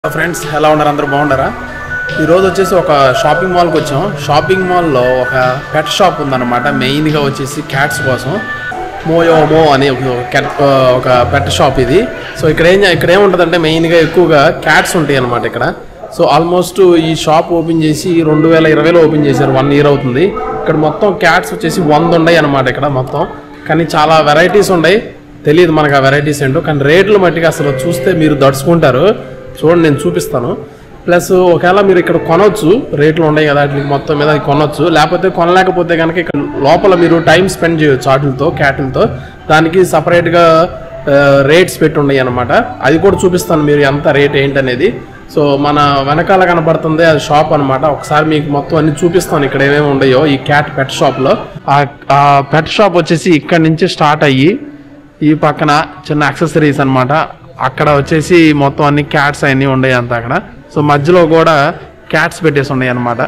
friends ఎలా ఉన్నారు అందరూ బాగున్నారా ఈరోజు వచ్చేసి ఒక షాపింగ్ మాల్కి వచ్చాం షాపింగ్ మాల్లో ఒక పెట్ షాప్ ఉందన్నమాట మెయిన్గా వచ్చేసి క్యాట్స్ కోసం మోయోమో అనే ఒక cat- ఒక పెట్ షాప్ ఇది సో ఇక్కడ ఏం ఇక్కడ ఏముంటుందంటే మెయిన్గా ఎక్కువగా క్యాట్స్ ఉంటాయి అన్నమాట ఇక్కడ సో ఆల్మోస్ట్ ఈ షాప్ ఓపెన్ చేసి రెండు వేల ఇరవైలో ఓపెన్ చేశారు వన్ ఇయర్ అవుతుంది ఇక్కడ మొత్తం క్యాట్స్ వచ్చేసి వంద ఉన్నాయి అన్నమాట ఇక్కడ మొత్తం కానీ చాలా వెరైటీస్ ఉన్నాయి తెలియదు మనకు ఆ వెరైటీస్ ఏంటో కానీ రేట్లు మట్టిగా అసలు చూస్తే మీరు దడుచుకుంటారు చూడండి నేను చూపిస్తాను ప్లస్ ఒకవేళ మీరు ఇక్కడ కొనవచ్చు రేట్లు ఉన్నాయి కదా వాటికి మొత్తం మీద అది కొనవచ్చు లేకపోతే కొనలేకపోతే కనుక ఇక్కడ లోపల మీరు టైం స్పెండ్ చేయొచ్చు వాటితో క్యాటిల్తో దానికి సపరేట్గా రేట్స్ పెట్టి ఉన్నాయి అనమాట అది కూడా చూపిస్తాను మీరు ఎంత రేట్ ఏంటనేది సో మన వెనకాల కనబడుతుంది అది షాప్ అన్నమాట ఒకసారి మీకు మొత్తం అన్ని చూపిస్తాను ఇక్కడ ఏమేమి ఉన్నాయో ఈ క్యాట్ పెట్ షాప్లో ఆ పెట్ షాప్ వచ్చేసి ఇక్కడ నుంచి స్టార్ట్ అయ్యి ఈ పక్కన చిన్న యాక్సెసరీస్ అన్నమాట అక్కడ వచ్చేసి మొత్తం అన్ని క్యాట్స్ అన్నీ ఉన్నాయి అంత అక్కడ సో మధ్యలో కూడా క్యాట్స్ పెట్టేసి ఉన్నాయి అన్నమాట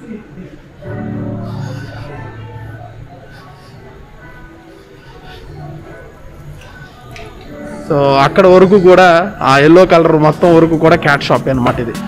సో అక్కడ వరకు కూడా ఆ ఎల్లో కలర్ మొత్తం వరకు కూడా క్యాట్ షాప్ అన్నమాట ఇది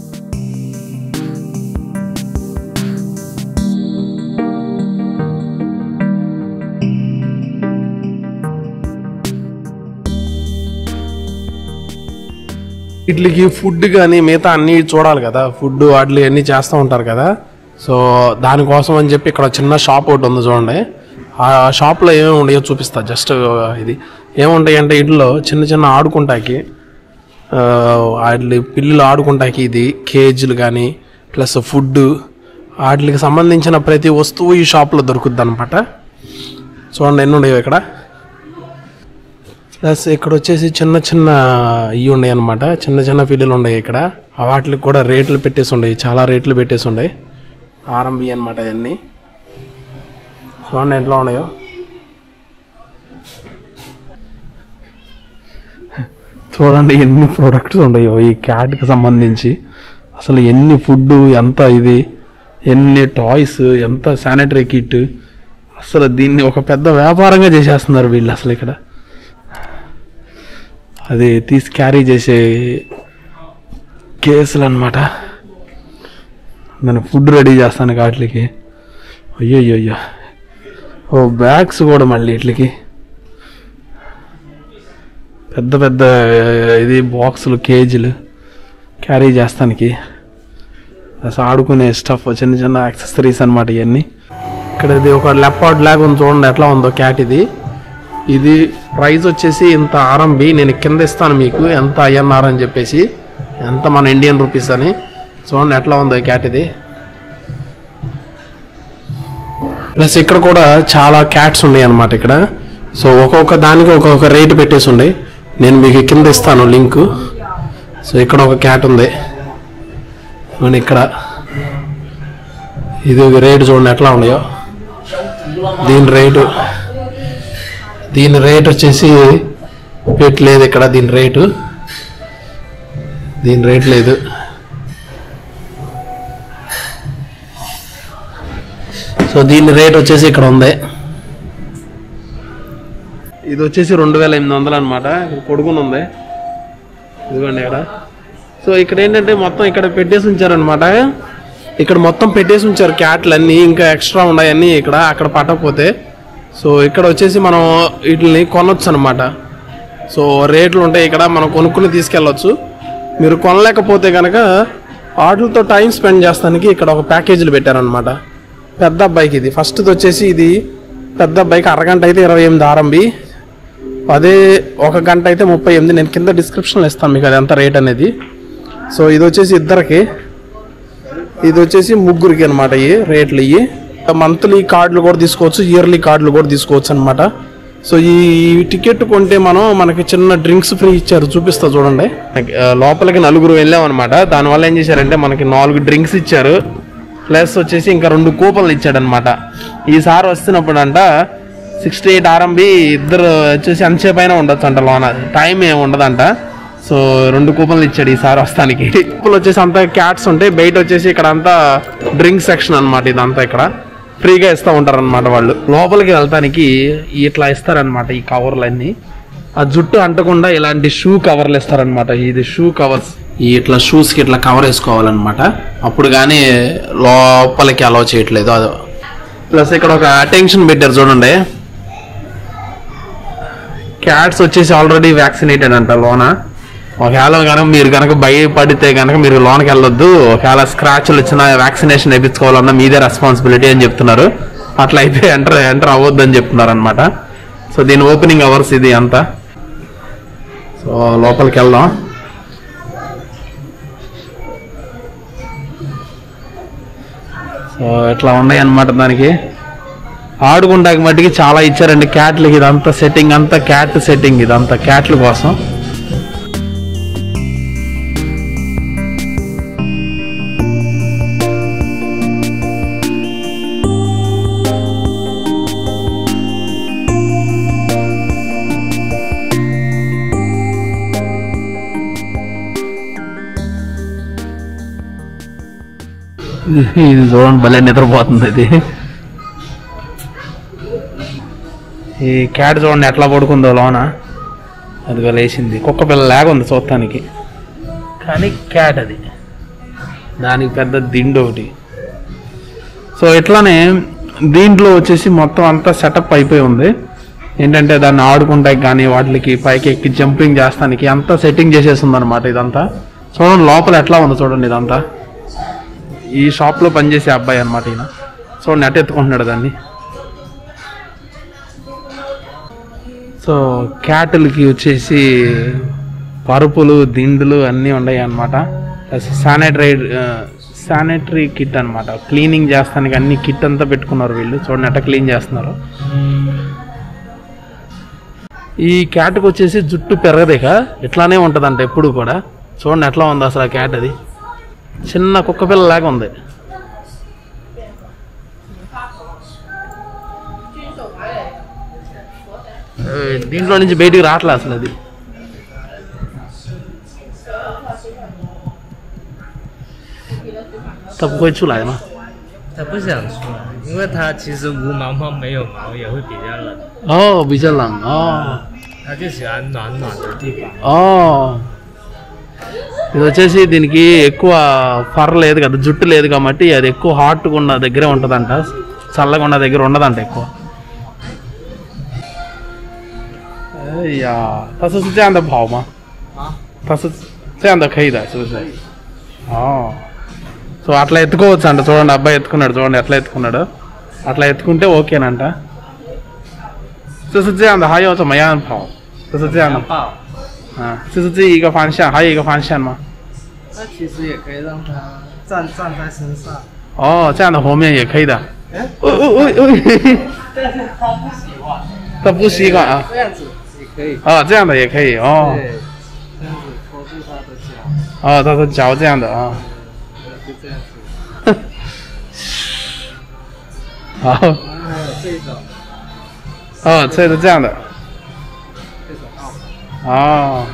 వీటికి ఫుడ్ కానీ మిగతా అన్నీ చూడాలి కదా ఫుడ్ వాటిని అన్నీ చేస్తూ ఉంటారు కదా సో దానికోసం అని చెప్పి ఇక్కడ చిన్న షాప్ ఒకటి ఉంది చూడండి ఆ షాప్లో ఏమేమి ఉన్నాయో చూపిస్తా జస్ట్ ఇది ఏముంటాయి అంటే ఇంట్లో చిన్న చిన్న ఆడుకుంటాకి ఆ, వాటి పిల్లలు ఆడుకుంటాకి ఇది కేజీలు కానీ ప్లస్ ఫుడ్ వాటికి సంబంధించిన ప్రతి వస్తువు ఈ షాప్లో దొరుకుద్ది అనమాట చూడండి ఎన్ని ఉన్నాయో ఇక్కడ ప్లస్ ఇక్కడ వచ్చేసి చిన్న చిన్న ఇవి ఉన్నాయి అనమాట చిన్న చిన్న పిల్లలు ఉన్నాయి ఇక్కడ ఆ వాటికి కూడా రేట్లు పెట్టేసి ఉన్నాయి చాలా రేట్లు పెట్టేసి ఉన్నాయి ఆర్ఎంబి అనమాట ఇవన్నీ చూడండి ఎట్లా ఉన్నాయో చూడండి ఎన్ని ప్రొడక్ట్స్ ఉన్నాయో ఈ క్యాట్కి సంబంధించి అసలు ఎన్ని ఫుడ్ ఎంత ఇది ఎన్ని టాయ్స్ ఎంత శానిటరీ కిట్ అసలు దీన్ని ఒక పెద్ద వ్యాపారంగా చేసేస్తున్నారు వీళ్ళు అసలు ఇక్కడ అది తీసి క్యారీ చేసే కేసులు అనమాట దాన్ని ఫుడ్ రెడీ చేస్తాను వాటికి అయ్యో అయ్యో అయ్యో ఓ బ్యాగ్స్ కూడా మళ్ళీ వీటికి పెద్ద పెద్ద ఇది బాక్సులు కేజీలు క్యారీ చేస్తానికి అసలు ఆడుకునే స్టఫ్ చిన్న చిన్న యాక్సెసరీస్ అనమాట ఇవన్నీ ఇక్కడ ఇది ఒక లెపార్డ్ లాగా ఉంది చూడండి ఎట్లా ఉందో క్యాట్ ఇది ఇది ప్రైస్ వచ్చేసి ఇంత ఆర్ఎంబి నేను కింద ఇస్తాను మీకు ఎంత ఐఎన్ఆర్ అని చెప్పేసి ఎంత మన ఇండియన్ రూపీస్ అని చూడండి ఎట్లా ఉందో ఈ క్యాట్ ఇది ప్లస్ ఇక్కడ కూడా చాలా క్యాట్స్ ఉన్నాయి అన్నమాట ఇక్కడ సో ఒక్కొక్క దానికి ఒక్కొక్క రేట్ పెట్టేసి ఉండే నేను మీకు కింద ఇస్తాను లింక్ సో ఇక్కడ ఒక క్యాట్ ఉంది చూడండి ఇక్కడ ఇది ఒక రేటు చూడండి ఎట్లా ఉన్నాయో దీని రేటు దీని రేట్ వచ్చేసి పెట్టలేదు ఇక్కడ దీని రేటు దీని రేట్ లేదు సో దీని రేట్ వచ్చేసి ఇక్కడ ఉంది ఇది వచ్చేసి రెండు వేల ఎనిమిది వందలు అనమాట పొడుగుని ఉంది ఇదిగోండి ఇక్కడ సో ఇక్కడ ఏంటంటే మొత్తం ఇక్కడ పెట్టేసి ఉంచారనమాట ఇక్కడ మొత్తం పెట్టేసి ఉంచారు క్యాట్లు అన్నీ ఇంకా ఎక్స్ట్రా ఉన్నాయన్నీ ఇక్కడ అక్కడ పట్టకపోతే సో ఇక్కడ వచ్చేసి మనం వీటిని కొనొచ్చు అనమాట సో రేట్లు ఉంటాయి ఇక్కడ మనం కొనుక్కుని తీసుకెళ్ళొచ్చు మీరు కొనలేకపోతే కనుక వాటితో టైం స్పెండ్ చేస్తానికి ఇక్కడ ఒక ప్యాకేజీలు పెట్టారనమాట పెద్ద అబ్బాయికి ఇది ఫస్ట్ వచ్చేసి ఇది పెద్ద అబ్బాయికి అరగంట అయితే ఇరవై ఎనిమిది ఆరంభి అదే ఒక గంట అయితే ముప్పై ఎనిమిది నేను కింద డిస్క్రిప్షన్లో ఇస్తాను మీకు అది ఎంత రేట్ అనేది సో ఇది వచ్చేసి ఇద్దరికి ఇది వచ్చేసి ముగ్గురికి అనమాట ఇవి రేట్లు ఇవి మంత్లీ కార్డులు కూడా తీసుకోవచ్చు ఇయర్లీ కార్డులు కూడా తీసుకోవచ్చు అనమాట సో ఈ టికెట్ కొంటే మనం మనకి చిన్న డ్రింక్స్ ఫ్రీ ఇచ్చారు చూపిస్తా చూడండి ఆ, లోపలికి నలుగురు వెళ్ళాం అనమాట దానివల్ల ఏం చేశారంటే మనకి నాలుగు డ్రింక్స్ ఇచ్చారు ప్లస్ వచ్చేసి ఇంకా రెండు కూపన్లు ఇచ్చాడనమాట ఈసారి వస్తున్నప్పుడు అంట సిక్స్టీ ఎయిట్ ఆర్ఎంబి ఇద్దరు వచ్చేసి అంతసేపు అయినా ఉండొచ్చు అంట లోన టైం ఏమి ఉండదంట సో రెండు కూపన్లు ఇచ్చాడు ఈసారి వస్తానికి కూపన్లు వచ్చేసి అంతా క్యాట్స్ ఉంటాయి బయట వచ్చేసి ఇక్కడ అంతా డ్రింక్ సెక్షన్ అన్నమాట ఇదంతా ఇక్కడ ఫ్రీగా ఇస్తూ ఉంటారు అనమాట వాళ్ళు లోపలికి వెళ్తానికి ఇట్లా ఇస్తారనమాట ఈ కవర్లు అన్నీ ఆ జుట్టు అంటకుండా ఇలాంటి షూ కవర్లు ఇస్తారనమాట ఇది షూ కవర్స్ ఈ ఇట్లా షూస్కి ఇట్లా కవర్ వేసుకోవాలన్నమాట అప్పుడు కానీ లోపలికి అలౌ చేయట్లేదు అది ప్లస్ ఇక్కడ ఒక అటెన్షన్ పెట్టారు చూడండి క్యాట్స్ వచ్చేసి ఆల్రెడీ వ్యాక్సినేటెడ్ అంట లోన ఒకవేళ కనుక మీరు కనుక భయపడితే కనుక మీరు లోనకి వెళ్ళొద్దు ఒకవేళ స్క్రాచ్లు వచ్చినా వ్యాక్సినేషన్ వేయించుకోవాలన్నా మీదే రెస్పాన్సిబిలిటీ అని చెప్తున్నారు అట్లా అయితే ఎంటర్ ఎంటర్ అవ్వద్దు అని చెప్తున్నారు అనమాట సో దీని ఓపెనింగ్ అవర్స్ ఇది అంతా సో లోపలికి వెళ్దాం సో ఇట్లా ఉన్నాయి అన్నమాట దానికి ఆడుకుంటాకి మట్టికి చాలా ఇచ్చారండి క్యాట్లకి ఇదంతా సెట్టింగ్ అంతా క్యాట్ సెట్టింగ్ ఇదంతా క్యాట్ల కోసం ఇది చూడండి భలే నిద్రపోతుంది ఇది ఈ క్యాట్ చూడండి ఎట్లా పడుకుందో లోన అదిగో లేచింది కుక్క పిల్ల లాగా ఉంది చూడటానికి కానీ క్యాట్ అది దానికి పెద్ద దిండు ఒకటి సో ఇట్లానే దీంట్లో వచ్చేసి మొత్తం అంతా సెటప్ అయిపోయి ఉంది ఏంటంటే దాన్ని ఆడుకుంటాయి కానీ వాటికి పైకి ఎక్కి జంపింగ్ చేస్తానికి అంతా సెట్టింగ్ చేసేస్తుంది అనమాట ఇదంతా చూడండి లోపల ఎట్లా ఉంది చూడండి ఇదంతా ఈ షాప్లో పనిచేసే అబ్బాయి అనమాట ఈయన చూడండి అటు ఎత్తుకుంటున్నాడు దాన్ని సో క్యాటిల్కి వచ్చేసి పరుపులు దిండులు అన్నీ ఉన్నాయి అనమాట శానిటరీ శానిటరీ కిట్ అనమాట క్లీనింగ్ చేస్తానికి అన్ని కిట్ అంతా పెట్టుకున్నారు వీళ్ళు చూడండి ఎట్లా క్లీన్ చేస్తున్నారు ఈ క్యాట్కి వచ్చేసి జుట్టు పెరగదేక ఇట్లానే ఉంటుందంట ఎప్పుడు కూడా చూడండి ఎట్లా ఉంది అసలు ఆ క్యాట్ అది చిన్న కుక్క పిల్ల లాగా ఉంది ఏ, దీంట్లో నుంచి బయటికి రావట్లే అసలు అది తప్పుపోయి చూడాలి 它不想出来，因为它其实无毛猫没有毛也会比较冷， ఓ బిజల్లాం ఓ 它就喜欢暖暖的地方。 ఓ ఇది వచ్చేసి దీనికి ఎక్కువ ఫర్ లేదు కదా జుట్టు లేదు కాబట్టి అది ఎక్కువ హాట్గా ఉన్న దగ్గరే ఉంటుందంట చల్లగా ఉన్న దగ్గర ఉండదంట ఎక్కువ అయ్యా 它是这样的跑吗？它是这样的可以的，是不是？哦，సో అట్లా ఎత్తుకోవచ్చు అంట చూడండి అబ్బాయి ఎత్తుకున్నాడు చూడండి ఎట్లా ఎత్తుకున్నాడు అట్లా ఎత్తుకుంటే ఓకేనంట 就是这样的，还有怎么样跑？就是这样的。 抱， 啊，就是这一个方向，还有一个方向吗？ 那其实也可以让它站站在身上。 哦，这样的后面也可以的。 哎， 哦哦哦哦， 但是它不喜欢， 他不习惯啊。 这样子也可以。 哦，这样的也可以哦。 对，这样子托住它的脚， 哦，他说脚这样的啊。 就这样子。 好， 然后还有这种， 哦，这是这样的。 这种澳门。 哦，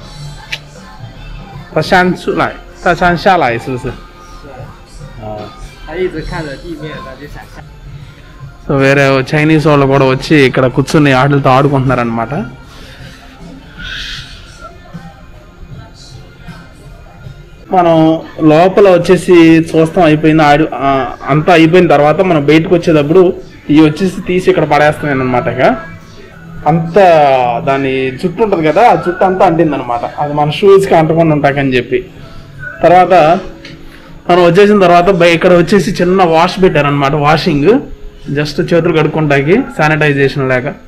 他先出来，他先下来，是不是？ 对， 哦。 它一直看着地面，它就想下。 సో వేరే చైనీస్ వాళ్ళు కూడా వచ్చి ఇక్కడ కూర్చుని ఆటలతో ఆడుకుంటున్నారనమాట మనం లోపల వచ్చేసి చూస్తాం అయిపోయింది ఆడి ఆ, అంతా అయిపోయిన తర్వాత మనం బయటకు వచ్చేటప్పుడు ఇవి వచ్చేసి తీసి ఇక్కడ పడేస్తున్నాను అనమాట ఇక అంత దాని జుట్టు ఉంటుంది కదా ఆ జుట్టు అంతా అంటింది అనమాట అది మన షూస్కి అంటకుండా ఉంటాకని చెప్పి తర్వాత మనం వచ్చేసిన తర్వాత బయ- ఇక్కడ వచ్చేసి చిన్న వాష్ పెట్టారనమాట వాషింగ్ జస్ట్ చేతులు కడుక్కుంటాకి శానిటైజేషన్ లేక